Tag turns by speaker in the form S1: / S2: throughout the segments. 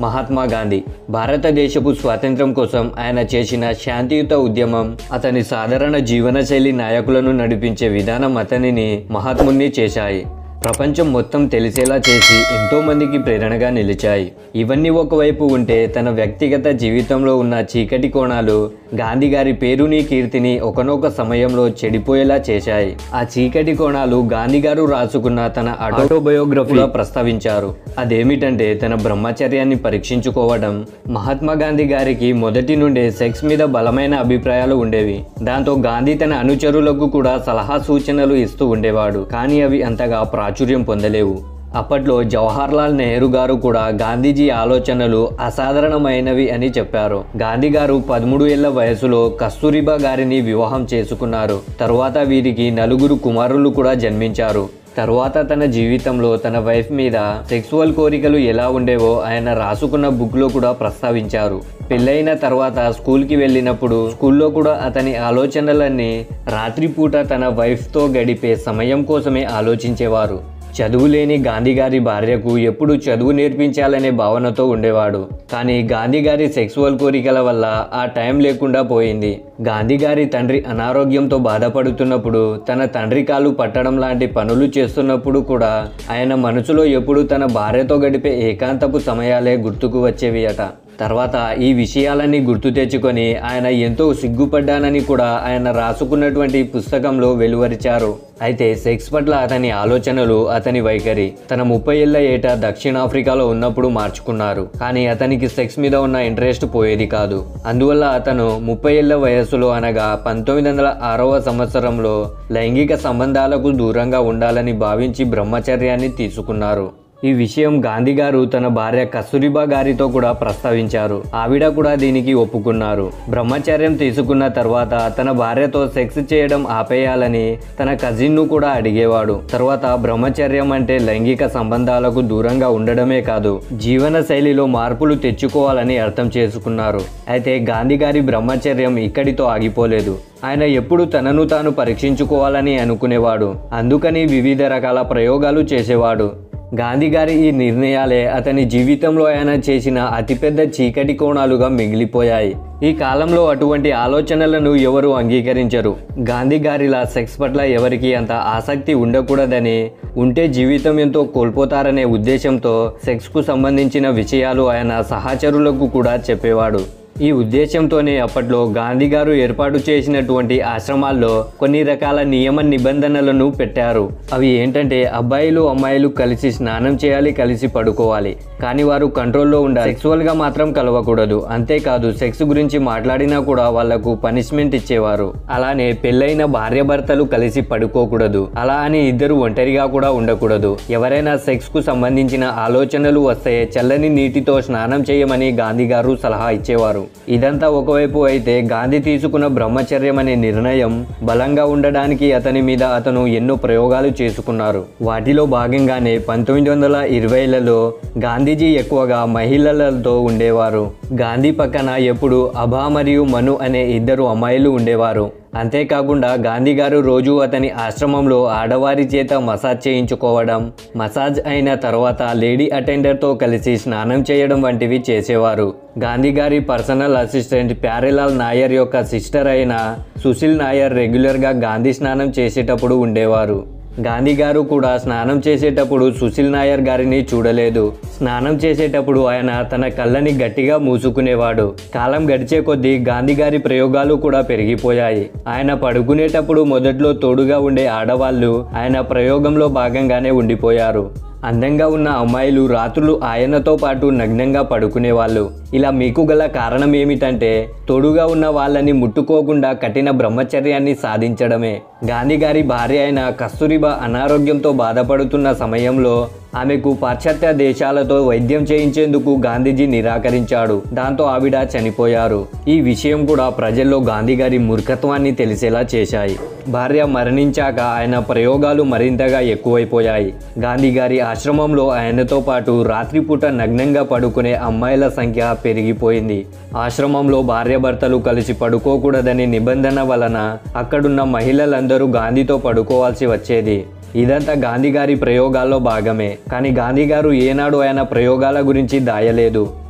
S1: మహాత్మా గాంధీ భారతదేశపు స్వాతంత్ర్యం కోసం ఆయన చేసిన శాంతియుత ఉద్యమం అతని సాధారణ జీవనశైలి నాయకులను నడిపించే విధానం అతనిని మహాత్ముని చేశాయి ప్రపంచం మొత్తం తెలిసేలా చేసి ఎంతో మందికి ప్రేరణగా నిలిచాయి ఇవన్నీ ఒకవైపు ఉంటే తన వ్యక్తిగత జీవితంలో ఉన్న చీకటి కోణాలు గాంధీ గారి పేరుని కీర్తిని ఒకనొక సమయంలో చెడిపోయేలా చేశాయి ఆ చీకటి కోణాలు గాంధీ గారు రాసుకున్న తన ఆటోబయోగ్రఫీలో ప్రస్తావించారు అదేమిటంటే తన బ్రహ్మచర్యాన్ని పరీక్షించుకోవడం మహాత్మా గాంధీ గారికి మొదటి నుండే సెక్స్ మీద బలమైన అభిప్రాయాలు ఉండేవి దాంతో గాంధీ తన అనుచరులకు కూడా సలహా సూచనలు ఇస్తూ ఉండేవాడు కానీ అవి అంతగా ప్రాచుర్యం పొందలేవు అప్పట్లో జవహర్లాల్ నెహ్రూ గారు కూడా గాంధీజీ ఆలోచనలు అసాధారణమైనవి అని చెప్పారు గాంధీ గారు పదమూడు ఏళ్ల వయసులో కస్తూరిబా గారిని వివాహం చేసుకున్నారు తరువాత వీరికి నలుగురు కుమారులు కూడా జన్మించారు తరువాత తన జీవితంలో తన వైఫ్ మీద సెక్సువల్ కోరికలు ఎలా ఉండేవో ఆయన రాసుకున్న బుక్లో కూడా ప్రస్తావించారు పెళ్ళైన తర్వాత స్కూల్కి వెళ్ళినప్పుడు స్కూల్లో కూడా అతని ఆలోచనలన్నీ రాత్రిపూట తన వైఫ్తో గడిపే సమయం కోసమే ఆలోచించేవారు చదువు లేని గాంధీ గారి భార్యకు ఎప్పుడు చదువు నేర్పించాలనే భావనతో ఉండేవాడు కానీ గాంధీ గారి సెక్సువల్ కోరికల వల్ల ఆ టైం లేకుండా పోయింది గాంధీ గారి తండ్రి అనారోగ్యంతో బాధపడుతున్నప్పుడు తన తండ్రి కాలు పట్టడం లాంటి పనులు చేస్తున్నప్పుడు కూడా ఆయన మనసులో ఎప్పుడు తన భార్యతో గడిపే ఏకాంతపు సమయాలే గుర్తుకు వచ్చేవి అట తర్వాత ఈ విషయాలన్నీ గుర్తు తెచ్చుకొని ఆయన ఎంతో సిగ్గుపడ్డానని కూడా ఆయన రాసుకున్నటువంటి పుస్తకంలో వెలువరిచారు అయితే సెక్స్ పట్ల అతని ఆలోచనలు అతని వైఖరి తన ముప్పై ఏళ్ల ఏట దక్షిణాఫ్రికాలో ఉన్నప్పుడు మార్చుకున్నారు కానీ అతనికి సెక్స్ మీద ఉన్న ఇంట్రెస్ట్ పోయేది కాదు అందువల్ల అతను ముప్పై ఏళ్ల వయస్సులో అనగా పంతొమ్మిది వందల ఆరవ సంవత్సరంలో లైంగిక సంబంధాలకు దూరంగా ఉండాలని భావించి బ్రహ్మచర్యాన్ని తీసుకున్నారు ఈ విషయం గాంధీ గారు తన భార్య కస్తూరిబా గారితో కూడా ప్రస్తావించారు ఆవిడ కూడా దీనికి ఒప్పుకున్నారు బ్రహ్మచర్యం తీసుకున్న తర్వాత తన భార్యతో సెక్స్ చేయడం ఆపేయాలని తన కజిన్ను కూడా అడిగేవాడు తర్వాత బ్రహ్మచర్యం అంటే లైంగిక సంబంధాలకు దూరంగా ఉండడమే కాదు జీవన శైలిలో మార్పులు తెచ్చుకోవాలని అర్థం చేసుకున్నారు అయితే గాంధీ గారి బ్రహ్మచర్యం ఇక్కడితో ఆగిపోలేదు ఆయన ఎప్పుడు తనను తాను పరీక్షించుకోవాలని అనుకునేవాడు అందుకని వివిధ రకాల ప్రయోగాలు చేసేవాడు గాంధీ గారి ఈ నిర్ణయాలే అతని జీవితంలో ఆయన చేసిన అతిపెద్ద చీకటి కోణాలుగా మిగిలిపోయాయి ఈ కాలంలో అటువంటి ఆలోచనలను ఎవరు అంగీకరించరు గాంధీ గారిలా సెక్స్ పట్ల ఎవరికి అంత ఆసక్తి ఉండకూడదని ఉంటే జీవితం ఎంతో కోల్పోతారనే ఉద్దేశంతో సెక్స్కు సంబంధించిన విషయాలు ఆయన సహచరులకు కూడా చెప్పేవాడు ఈ ఉద్దేశంతోనే అప్పట్లో గాంధీ గారు ఏర్పాటు చేసినటువంటి ఆశ్రమాల్లో కొన్ని రకాల నియమ నిబంధనలను పెట్టారు అవి ఏంటంటే అబ్బాయిలు అమ్మాయిలు కలిసి స్నానం చేయాలి కలిసి పడుకోవాలి కానీ వారు కంట్రోల్లో ఉండాలి సెక్సువల్ గా మాత్రం కలవకూడదు అంతేకాదు సెక్స్ గురించి మాట్లాడినా కూడా వాళ్లకు పనిష్మెంట్ ఇచ్చేవారు అలానే పెళ్ళైన భార్యాభర్తలు కలిసి పడుకోకూడదు అలా అని ఇద్దరు ఒంటరిగా కూడా ఉండకూడదు ఎవరైనా సెక్స్ కు సంబంధించిన ఆలోచనలు వస్తే చల్లని నీటితో స్నానం చేయమని గాంధీ గారు సలహా ఇచ్చేవారు ఇదంతా ఒకవైపు అయితే గాంధీ తీసుకున్న బ్రహ్మచర్యం అనే నిర్ణయం బలంగా ఉండడానికి అతని మీద అతను ఎన్నో ప్రయోగాలు చేసుకున్నారు వాటిలో భాగంగానే పంతొమ్మిది వందల ఇరవైలలో గాంధీజీ ఎక్కువగా మహిళలతో ఉండేవారు గాంధీ పక్కన ఎప్పుడు అభా మరియు మను అనే ఇద్దరు అమ్మాయిలు ఉండేవారు అంతేకాకుండా గాంధీ గారు రోజు అతని ఆశ్రమంలో ఆడవారి చేత మసాజ్ చేయించుకోవడం మసాజ్ అయిన తర్వాత లేడీ అటెండర్తో కలిసి స్నానం చేయడం వంటివి చేసేవారు గాంధీ గారి పర్సనల్ అసిస్టెంట్ ప్యారెలాల్ నాయర్ యొక్క సిస్టర్ అయిన సుశీల్ నాయర్ రెగ్యులర్గా గాంధీ స్నానం చేసేటప్పుడు ఉండేవారు గాంధీ గారు కూడా స్నానం చేసేటప్పుడు సుశీల్ నాయర్ గారిని చూడలేదు స్నానం చేసేటప్పుడు ఆయన తన కళ్ళని గట్టిగా మూసుకునేవాడు కాలం గడిచే కొద్దీ గాంధీ గారి ప్రయోగాలు కూడా పెరిగిపోయాయి ఆయన పడుకునేటప్పుడు మొదట్లో తోడుగా ఉండే ఆడవాళ్ళు ఆయన ప్రయోగంలో భాగంగానే ఉండిపోయారు అందంగా ఉన్న అమ్మాయిలు రాత్రులు ఆయనతో పాటు నగ్నంగా పడుకునేవాళ్ళు ఇలా మీకు గల కారణం ఏమిటంటే తోడుగా ఉన్న వాళ్ళని ముట్టుకోకుండా కఠిన బ్రహ్మచర్యాన్ని సాధించడమే గాంధీ గారి భార్య అయిన కస్తూరిబా అనారోగ్యంతో బాధపడుతున్న సమయంలో ఆమెకు పాశ్చాత్య దేశాలతో వైద్యం చేయించేందుకు గాంధీజీ నిరాకరించాడు దాంతో ఆవిడ చనిపోయారు ఈ విషయం కూడా ప్రజల్లో గాంధీ గారి మూర్ఖత్వాన్ని తెలిసేలా చేశాయి భార్య మరణించాక ఆయన ప్రయోగాలు మరింతగా ఎక్కువైపోయాయి గాంధీ గారి ఆశ్రమంలో ఆయనతో పాటు రాత్రిపూట నగ్నంగా పడుకునే అమ్మాయిల సంఖ్య పెరిగిపోయింది ఆశ్రమంలో భార్యాభర్తలు కలిసి పడుకోకూడదని నిబంధన వలన అక్కడున్న మహిళలందరూ గాంధీతో పడుకోవాల్సి వచ్చేది ఇదంతా గాంధీ గారి ప్రయోగాల్లో భాగమే కానీ గాంధీ గారు ఏనాడు ఆయన ప్రయోగాల గురించి దాయలేదు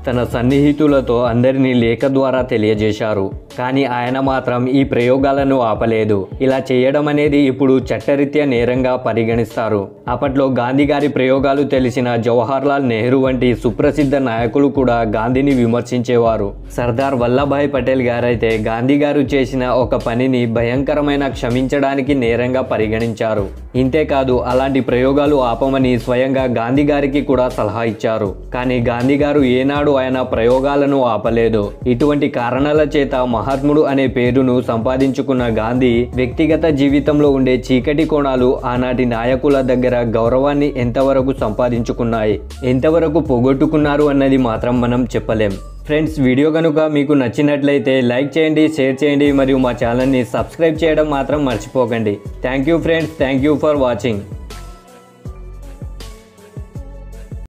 S1: తన సన్నిహితులతో అందరినీ లేఖ ద్వారా తెలియజేశారు కానీ ఆయన మాత్రం ఈ ప్రయోగాలను ఆపలేదు ఇలా చేయడం అనేది ఇప్పుడు చట్టరీత్యా నేరంగా పరిగణిస్తారు అప్పట్లో గాంధీ గారి ప్రయోగాలు తెలిసిన జవహర్లాల్ నెహ్రూ వంటి సుప్రసిద్ధ నాయకులు కూడా గాంధీని విమర్శించేవారు సర్దార్ వల్లభాయ్ పటేల్ గారైతే గాంధీ గారు చేసిన ఒక పనిని భయంకరమైన క్షమించడానికి నేరంగా పరిగణించారు ఇంతేకాదు అలాంటి ప్రయోగాలు ఆపమని స్వయంగా గాంధీ గారికి కూడా సలహా ఇచ్చారు కానీ గాంధీ గారు ఏనాడు ఆయన ప్రయోగాలను ఆపలేదు ఇటువంటి కారణాల చేత మహాత్ముడు అనే పేరును సంపాదించుకున్న గాంధీ వ్యక్తిగత జీవితంలో ఉండే చీకటి కోణాలు ఆనాటి నాయకుల దగ్గర గౌరవాన్ని ఎంతవరకు సంపాదించుకున్నాయి ఎంతవరకు పోగొట్టుకున్నారు అన్నది మాత్రం మనం చెప్పలేం ఫ్రెండ్స్ వీడియో కనుక మీకు నచ్చినట్లయితే లైక్ చేయండి షేర్ చేయండి మరియు మా ఛానల్ని సబ్స్క్రైబ్ చేయడం మాత్రం మర్చిపోకండి thank you friends thank you for watching